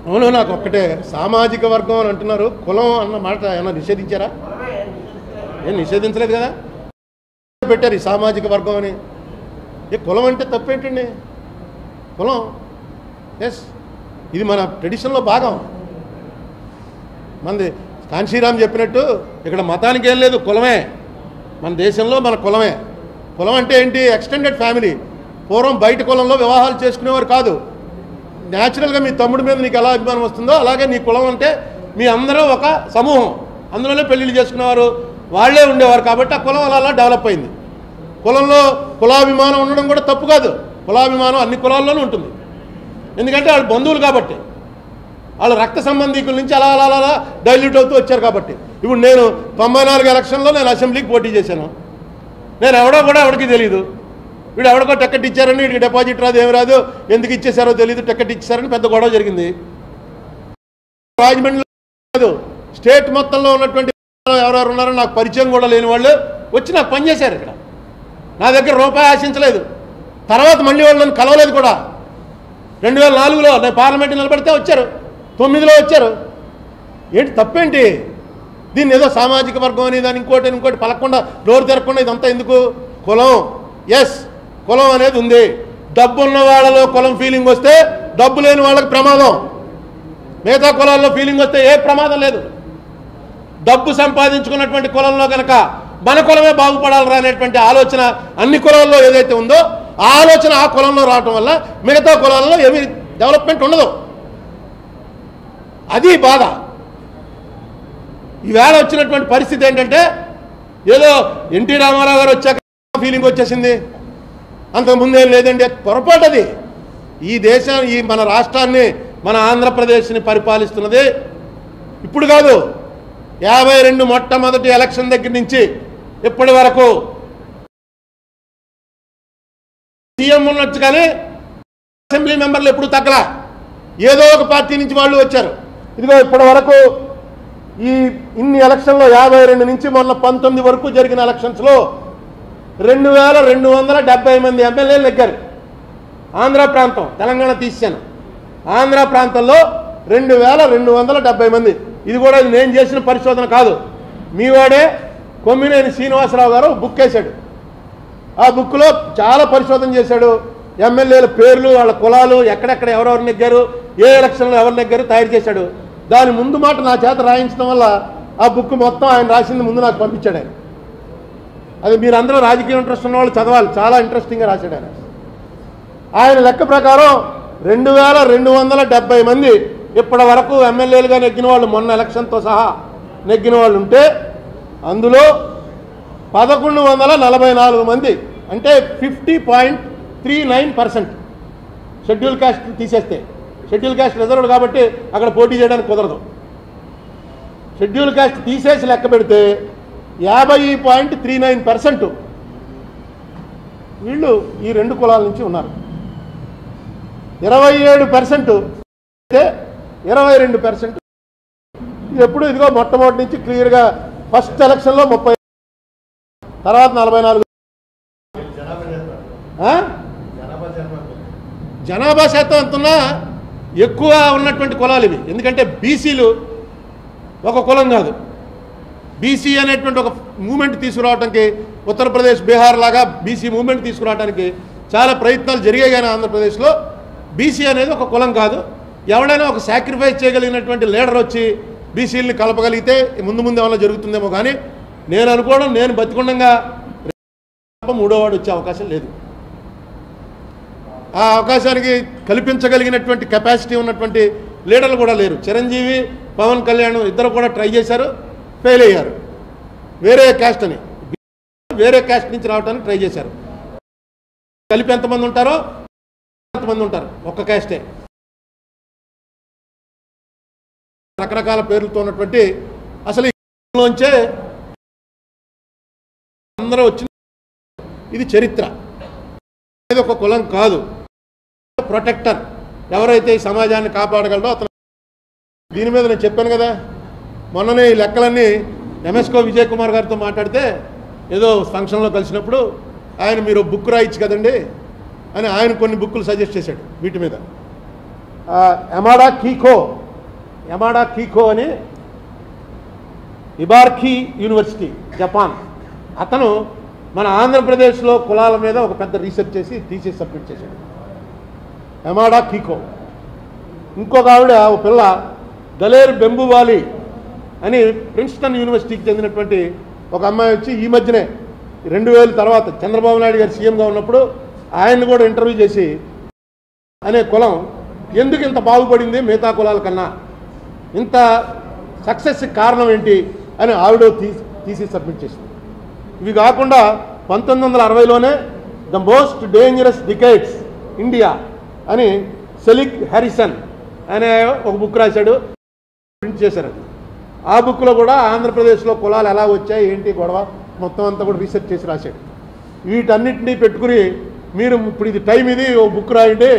అవును నాకు ఒక్కటే సామాజిక వర్గం అని అంటున్నారు కులం అన్న మాట ఏమన్నా నిషేధించారా ఏం నిషేధించలేదు కదా పెట్టారు ఈ సామాజిక వర్గం అని ఏ కులం అంటే తప్పేంటండి కులం ఎస్ ఇది మన ట్రెడిషన్లో భాగం మనది కాంశీరామ్ చెప్పినట్టు ఇక్కడ మతానికి ఏం లేదు కులమే మన దేశంలో మన కులమే కులం అంటే ఏంటి ఎక్స్టెండెడ్ ఫ్యామిలీ పూర్వం బయట కులంలో వివాహాలు చేసుకునేవారు కాదు న్యాచురల్గా మీ తమ్ముడి మీద నీకు ఎలా అభిమానం వస్తుందో అలాగే నీ కులం అంటే మీ అందరూ ఒక సమూహం అందులోనే పెళ్ళిళ్ళు చేసుకునేవారు వాళ్ళే ఉండేవారు కాబట్టి ఆ కులం అలా అలా డెవలప్ అయింది కులంలో కులాభిమానం ఉండడం కూడా తప్పు కాదు కులాభిమానం అన్ని కులాల్లోనూ ఉంటుంది ఎందుకంటే వాళ్ళు బంధువులు కాబట్టి వాళ్ళు రక్త సంబంధికుల నుంచి అలా అలా అలా డైల్యూట్ అవుతూ వచ్చారు కాబట్టి ఇప్పుడు నేను తొంభై నాలుగు ఎలక్షన్లో నేను అసెంబ్లీకి పోటీ చేశాను నేను ఎవడో కూడా ఎవరికి తెలియదు వీడు ఎవడికో టికెట్ ఇచ్చారని వీడికి డిపాజిట్ రాదు ఏమి రాదు ఎందుకు ఇచ్చేసారో తెలియదు టికెట్ ఇచ్చేసారని పెద్ద గొడవ జరిగింది రాజమండ్రిలో కాదు స్టేట్ మొత్తంలో ఉన్నటువంటి ఎవరెవరు ఉన్నారో నాకు పరిచయం కూడా లేని వాళ్ళు వచ్చి నాకు పనిచేశారు ఇక్కడ నా దగ్గర రూపాయి ఆశించలేదు తర్వాత మళ్ళీ వాళ్ళు నన్ను కలవలేదు కూడా రెండు వేల నాలుగులో నేను పార్లమెంట్ నిలబడితే వచ్చారు తొమ్మిదిలో వచ్చారు ఏంటి తప్పేంటి దీన్ని ఏదో సామాజిక వర్గం అని దాని ఇంకోటి ఇంకోటి పలకుండా నోరు తెరకుండా ఇదంతా ఎందుకు కులం ఎస్ కులం అనేది ఉంది డబ్బు ఉన్న వాళ్ళలో కులం ఫీలింగ్ వస్తే డబ్బు లేని వాళ్ళకి ప్రమాదం మిగతా కులాల్లో ఫీలింగ్ వస్తే ఏ ప్రమాదం లేదు డబ్బు సంపాదించుకున్నటువంటి కులంలో కనుక మన కులమే బాగుపడాలరా అనేటువంటి ఆలోచన అన్ని కులాల్లో ఏదైతే ఉందో ఆ ఆలోచన ఆ కులంలో రావటం వల్ల మిగతా కులాల్లో ఏమీ డెవలప్మెంట్ ఉండదు అది బాధ ఈవేళ వచ్చినటువంటి పరిస్థితి ఏంటంటే ఏదో ఎన్టీ రామారావు గారు వచ్చాక ఫీలింగ్ వచ్చేసింది అంతకుముందు ఏం లేదండి పొరపాటు అది ఈ దేశం ఈ మన రాష్ట్రాన్ని మన ఆంధ్రప్రదేశ్ని పరిపాలిస్తున్నది ఇప్పుడు కాదు యాభై రెండు మొట్టమొదటి ఎలక్షన్ దగ్గర నుంచి ఇప్పటి వరకు సీఎం ఉన్నట్టు కానీ అసెంబ్లీ మెంబర్లు ఎప్పుడు తగ్గలా ఏదో ఒక పార్టీ నుంచి వాళ్ళు వచ్చారు ఇదిగో ఇప్పటి వరకు ఈ ఇన్ని ఎలక్షన్లో యాభై రెండు నుంచి మొన్న పంతొమ్మిది వరకు జరిగిన ఎలక్షన్స్లో రెండు వేల రెండు వందల డెబ్బై మంది ఎమ్మెల్యేలు నెగ్గారు ఆంధ్ర ప్రాంతం తెలంగాణ తీసాను ఆంధ్ర ప్రాంతంలో రెండు వేల రెండు వందల డెబ్బై మంది ఇది కూడా ఇది నేను చేసిన పరిశోధన కాదు మీ వాడే కొమ్మినేని శ్రీనివాసరావు గారు బుక్ వేశాడు ఆ బుక్లో చాలా పరిశోధన చేశాడు ఎమ్మెల్యేల పేర్లు వాళ్ళ కులాలు ఎక్కడెక్కడ ఎవరెవరు నెగ్గారు ఏ ఎలక్షన్లో ఎవరు నెగ్గారు తయారు చేశాడు దాని ముందు మాట నా చేత రాయించడం వల్ల ఆ బుక్ మొత్తం ఆయన రాసింది ముందు నాకు పంపించాడు ఆయన అది మీరందరూ రాజకీయ ఇంట్రెస్ట్ ఉన్న వాళ్ళు చదవాలి చాలా ఇంట్రెస్టింగ్గా రాశాడు ఆయన ఆయన లెక్క ప్రకారం రెండు వేల రెండు వందల డెబ్బై మంది ఇప్పటి వరకు ఎమ్మెల్యేలుగా నెగ్గిన వాళ్ళు మొన్న ఎలక్షన్తో సహా నెగ్గిన వాళ్ళు ఉంటే అందులో పదకొండు వందల నలభై నాలుగు మంది అంటే fifty point three nine percent schedule caste తీసేస్తే షెడ్యూల్ కాస్ట్ రిజర్వ్డ్ కాబట్టి అక్కడ పోటీ చేయడానికి కుదరదు షెడ్యూల్ కాస్ట్ తీసేసి లెక్క పెడితే యాభై పాయింట్ త్రీ నైన్ పర్సెంట్ వీళ్ళు ఈ రెండు కులాల నుంచి ఉన్నారు ఇరవై ఏడు పర్సెంట్ అయితే ఇరవై రెండు పర్సెంట్ ఎప్పుడు ఇదిగో మొట్టమొదటి నుంచి క్లియర్గా ఫస్ట్ ఎలక్షన్లో ముప్పై తర్వాత నలభై నాలుగు ఆ? జనాభా శాతం ఎంతున్నా ఎక్కువ ఉన్నటువంటి కులాలు ఇవి ఎందుకంటే బీసీలు ఒక కులం కాదు బీసీ అనేటువంటి ఒక మూమెంట్ తీసుకురావడానికి ఉత్తరప్రదేశ్ బీహార్ లాగా బీసీ మూమెంట్ తీసుకురావడానికి చాలా ప్రయత్నాలు జరిగాయి కానీ ఆంధ్రప్రదేశ్లో బీసీ అనేది ఒక కులం కాదు ఎవడైనా ఒక సాక్రిఫైస్ చేయగలిగినటువంటి లీడర్ వచ్చి బీసీలని కలపగలిగితే ముందు ముందు ఏమైనా జరుగుతుందేమో కానీ నేను అనుకోవడం నేను బతికుండగా తప్ప మూడోవాడు వచ్చే అవకాశం లేదు ఆ అవకాశానికి కల్పించగలిగినటువంటి కెపాసిటీ ఉన్నటువంటి లీడర్లు కూడా లేరు చిరంజీవి పవన్ కళ్యాణ్ ఇద్దరు కూడా ట్రై చేశారు ఫెయిల్ అయ్యారు వేరే క్యాస్ట్ అని వేరే క్యాస్ట్ నుంచి రావడానికి ట్రై చేశారు కలిపి ఎంతమంది ఉంటారో ఎంతమంది ఉంటారు ఒక్క క్యాస్టే రకరకాల పేర్లతో ఉన్నటువంటి అసలు ఈ లోంచే అందరూ వచ్చిన ఇది చరిత్ర ఇది ఒక కులం కాదు ప్రొటెక్టర్ ఎవరైతే ఈ సమాజాన్ని కాపాడగలడో అతను దీని మీద నేను చెప్పాను కదా మొన్ననే ఈ లెక్కలన్నీ ఎంఎస్కో విజయ్ కుమార్ గారితో మాట్లాడితే ఏదో ఫంక్షన్లో కలిసినప్పుడు ఆయన మీరు బుక్ రాయొచ్చు కదండి అని ఆయన కొన్ని బుక్కులు సజెస్ట్ చేశాడు వీటి మీద ఎమాడా కీకో ఎమాడా కీకో అని ఇబార్ఖీ యూనివర్సిటీ జపాన్ అతను మన ఆంధ్రప్రదేశ్లో కులాల మీద ఒక పెద్ద రీసెర్చ్ చేసి థీసిస్ సబ్మిట్ చేశాడు ఎమాడా కీకో ఇంకొక ఆవిడ ఒక పిల్ల దలేర్ బెంబువాలి అని ప్రిన్స్టన్ యూనివర్సిటీకి చెందినటువంటి ఒక అమ్మాయి వచ్చి ఈ మధ్యనే రెండు వేల తర్వాత చంద్రబాబు నాయుడు గారు సీఎంగా ఉన్నప్పుడు ఆయన్ని కూడా ఇంటర్వ్యూ చేసి అనే కులం ఎందుకు ఇంత బాగుపడింది మిగతా కులాల కన్నా ఇంత సక్సెస్ కారణం ఏంటి అని ఆవిడ తీసి తీసి సబ్మిట్ చేసింది ఇవి కాకుండా పంతొమ్మిది వందల అరవైలోనే the most dangerous decades India అని సెలిక్ హ్యారిసన్ అనే ఒక బుక్ రాశాడు ప్రింట్ చేశారు అది ఆ బుక్లో కూడా ఆంధ్రప్రదేశ్లో కులాలు ఎలా వచ్చాయి ఏంటి గొడవ మొత్తం అంతా కూడా రీసెర్చ్ చేసి రాశాడు వీటన్నిటినీ పెట్టుకుని మీరు ఇప్పుడు ఇది టైం ఇది ఓ బుక్ రాయండి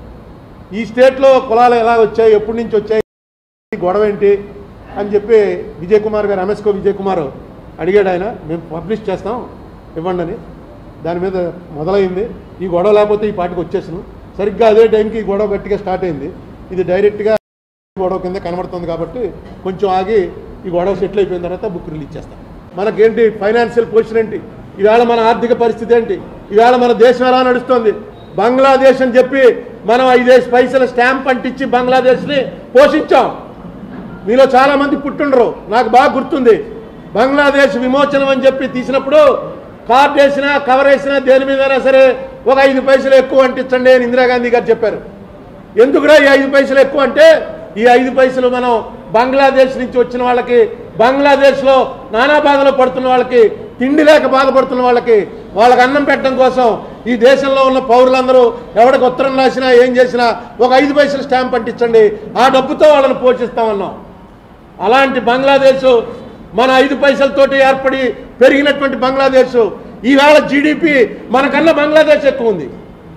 ఈ స్టేట్లో కులాలు ఎలా వచ్చాయి ఎప్పటి నుంచి వచ్చాయి ఈ గొడవ ఏంటి అని చెప్పి విజయ్ కుమార్ గారు ఎంఎస్కో విజయ్ కుమార్ అడిగాడు ఆయన మేము పబ్లిష్ చేస్తాం ఇవ్వండి అని దాని మీద మొదలైంది ఈ గొడవ లేకపోతే ఈ పాటికి వచ్చేసాను సరిగ్గా అదే టైంకి ఈ గొడవ గట్టిగా స్టార్ట్ అయింది ఇది డైరెక్ట్గా గొడవ కింద కనబడుతుంది కాబట్టి కొంచెం ఆగి ఈ గొడవ సెటిల్ అయిపోయిన తర్వాత బుక్ రిలీజ్ చేస్తాం మనకేంటి ఫైనాన్షియల్ పొజిషన్ ఏంటి ఈవేళ మన ఆర్థిక పరిస్థితి ఏంటి ఈవేళ మన దేశం ఎలా నడుస్తుంది బంగ్లాదేశ్ అని చెప్పి మనం ఐదేసి పైసల స్టాంప్ అంటించి బంగ్లాదేశ్ని పోషించాం మీలో చాలా మంది పుట్టుండరు నాకు బాగా గుర్తుంది బంగ్లాదేశ్ విమోచనం అని చెప్పి తీసినప్పుడు కార్డు వేసినా కవర్ వేసినా దేని మీదైనా సరే ఒక ఐదు పైసలు ఎక్కువ అంటించండి అని ఇందిరాగాంధీ గారు చెప్పారు ఎందుకురా ఈ ఐదు పైసలు ఎక్కువ అంటే ఈ ఐదు పైసలు మనం బంగ్లాదేశ్ నుంచి వచ్చిన వాళ్ళకి బంగ్లాదేశ్లో నానా బాధలు పడుతున్న వాళ్ళకి తిండి లేక బాధపడుతున్న వాళ్ళకి వాళ్ళకి అన్నం పెట్టడం కోసం ఈ దేశంలో ఉన్న పౌరులందరూ ఎవరికి ఉత్తరం రాసినా ఏం చేసినా ఒక ఐదు పైసలు స్టాంప్ అంటించండి ఆ డబ్బుతో వాళ్ళని పోషిస్తామన్నాం అలాంటి బంగ్లాదేశ్ మన ఐదు పైసలతోటి ఏర్పడి పెరిగినటువంటి బంగ్లాదేశ్ ఈవేళ జీడిపి మనకన్నా బంగ్లాదేశ్ ఎక్కువ ఉంది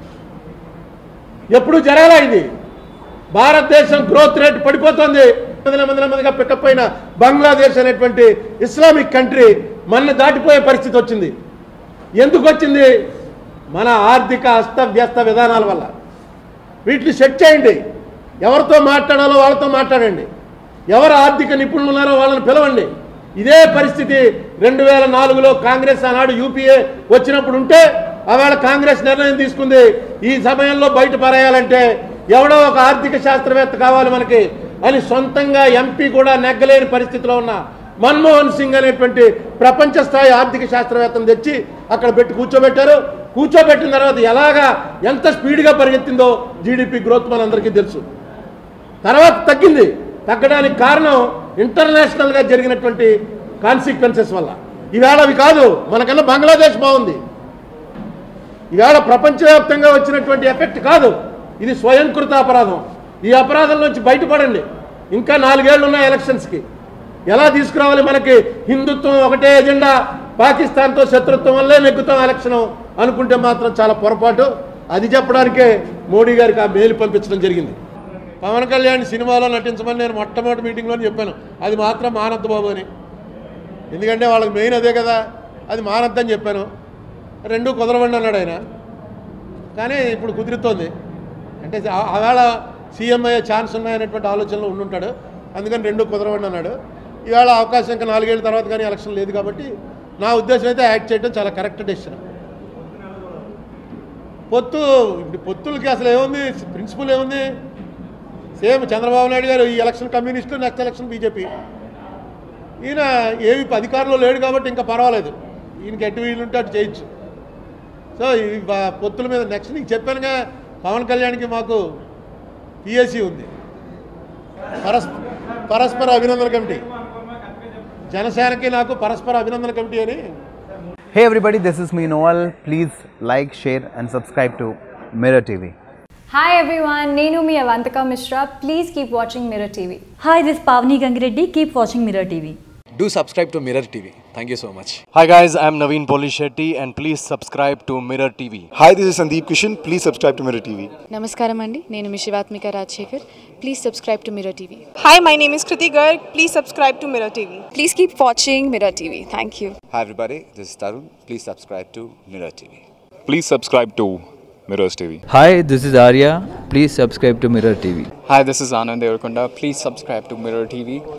ఎప్పుడు జరగాల ఇది భారతదేశం గ్రోత్ రేట్ పడిపోతుంది నెమ్మది నెమ్మది నెమ్మదిగా పికప్ అయిన బంగ్లాదేశ్ అనేటువంటి ఇస్లామిక్ కంట్రీ మన దాటిపోయే పరిస్థితి వచ్చింది ఎందుకు వచ్చింది మన ఆర్థిక అస్తవ్యస్త విధానాల వల్ల వీటిని సెట్ చేయండి ఎవరితో మాట్లాడాలో వాళ్ళతో మాట్లాడండి ఎవరు ఆర్థిక నిపుణులు ఉన్నారో వాళ్ళని పిలవండి ఇదే పరిస్థితి రెండు వేల నాలుగులో కాంగ్రెస్ ఆనాడు యూపీఏ వచ్చినప్పుడు ఉంటే ఆవేళ కాంగ్రెస్ నిర్ణయం తీసుకుంది ఈ సమయంలో బయట పారేయాలంటే ఎవడో ఒక ఆర్థిక శాస్త్రవేత్త కావాలి మనకి అని సొంతంగా ఎంపీ కూడా నెగ్గలేని పరిస్థితిలో ఉన్న మన్మోహన్ సింగ్ అనేటువంటి ప్రపంచ స్థాయి ఆర్థిక శాస్త్రవేత్తను తెచ్చి అక్కడ పెట్టి కూర్చోబెట్టారు కూర్చోబెట్టిన తర్వాత ఎలాగా ఎంత స్పీడ్గా పరిగెత్తిందో జీడిపి గ్రోత్ మనందరికీ తెలుసు తర్వాత తగ్గింది తగ్గడానికి కారణం ఇంటర్నేషనల్గా జరిగినటువంటి కాన్సిక్వెన్సెస్ వల్ల ఈవేళ అవి కాదు మనకన్నా బంగ్లాదేశ్ బాగుంది ఈవేళ ప్రపంచవ్యాప్తంగా వచ్చినటువంటి ఎఫెక్ట్ కాదు ఇది స్వయంకృత అపరాధం ఈ అపరాధం నుంచి బయటపడండి ఇంకా నాలుగేళ్లు ఉన్నాయి ఎలక్షన్స్కి ఎలా తీసుకురావాలి మనకి హిందుత్వం ఒకటే ఎజెండా పాకిస్తాన్తో శత్రుత్వం వల్లే నెగ్గుతాం ఎలక్షన్ అనుకుంటే మాత్రం చాలా పొరపాటు అది చెప్పడానికే మోడీ గారికి ఆ మెయిల్ పంపించడం జరిగింది పవన్ కళ్యాణ్ సినిమాలో నటించమని నేను మొట్టమొదటి మీటింగ్లో చెప్పాను అది మాత్రం మానద్దు బాబు అని ఎందుకంటే వాళ్ళకి మెయిన్ అదే కదా అది మానద్దని చెప్పాను రెండు కుదరవండి అన్నాడు ఆయన కానీ ఇప్పుడు కుదురుతోంది అంటే ఆ- ఆవేళ సీఎం అయ్యే ఛాన్స్ ఉన్నాయనేటువంటి ఆలోచనలో ఉండుంటాడు అందుకని రెండు కుదరవండి అన్నాడు ఈవేళ అవకాశం ఇంకా నాలుగేళ్ల తర్వాత కానీ ఎలక్షన్ లేదు కాబట్టి నా ఉద్దేశం అయితే యాక్ట్ చేయడం చాలా కరెక్ట్ డెసిషన్ పొత్తు ఇప్పుడు పొత్తులకి అసలు ఏముంది ప్రిన్సిపల్ ఏముంది సేమ్ చంద్రబాబు నాయుడు గారు ఈ election communist next election BJP ఈయన ఏవి అధికారంలో లేడు కాబట్టి ఇంకా పర్వాలేదు ఈయనకి ఎటు వీలుంటే అటు చేయొచ్చు సో ఈ బ- పొత్తుల మీద నెక్స్ట్ నీకు చెప్పానుగా పవన్ కళ్యాణ్కి మాకు పిఎస్సి ఉంది పరస్ పరస్పర అభినందన కమిటీ జనసేనకి నాకు పరస్పర అభినందన కమిటీ అని Hey everybody, this is me Noel. Please like, share, and subscribe to Mirror TV. Hi everyone, Nenu mi Avantika Mishra. Please keep watching Mirror TV. Hi, this is Pavni Gangireddy. Keep watching Mirror TV. Do subscribe to Mirror TV. Thank you so much. Hi guys, I'm Naveen Polishetty and please subscribe to Mirror TV. Hi, this is Sandeep Kishan. Please subscribe to Mirror TV. నమస్కారం అండి నేను మీ Shivathmika Rajasekhar please subscribe to Mirror TV Hi, my name is Kriti Garg. Please subscribe to Mirror TV. Please keep watching Mirror TV thank you Hi everybody, this is Tarun. Please subscribe to Mirror TV. Please subscribe to Mirrors TV. Hi, this is Arya. Please subscribe to Mirror TV. Hi, this is Anand Devarkonda. Please subscribe to Mirror TV.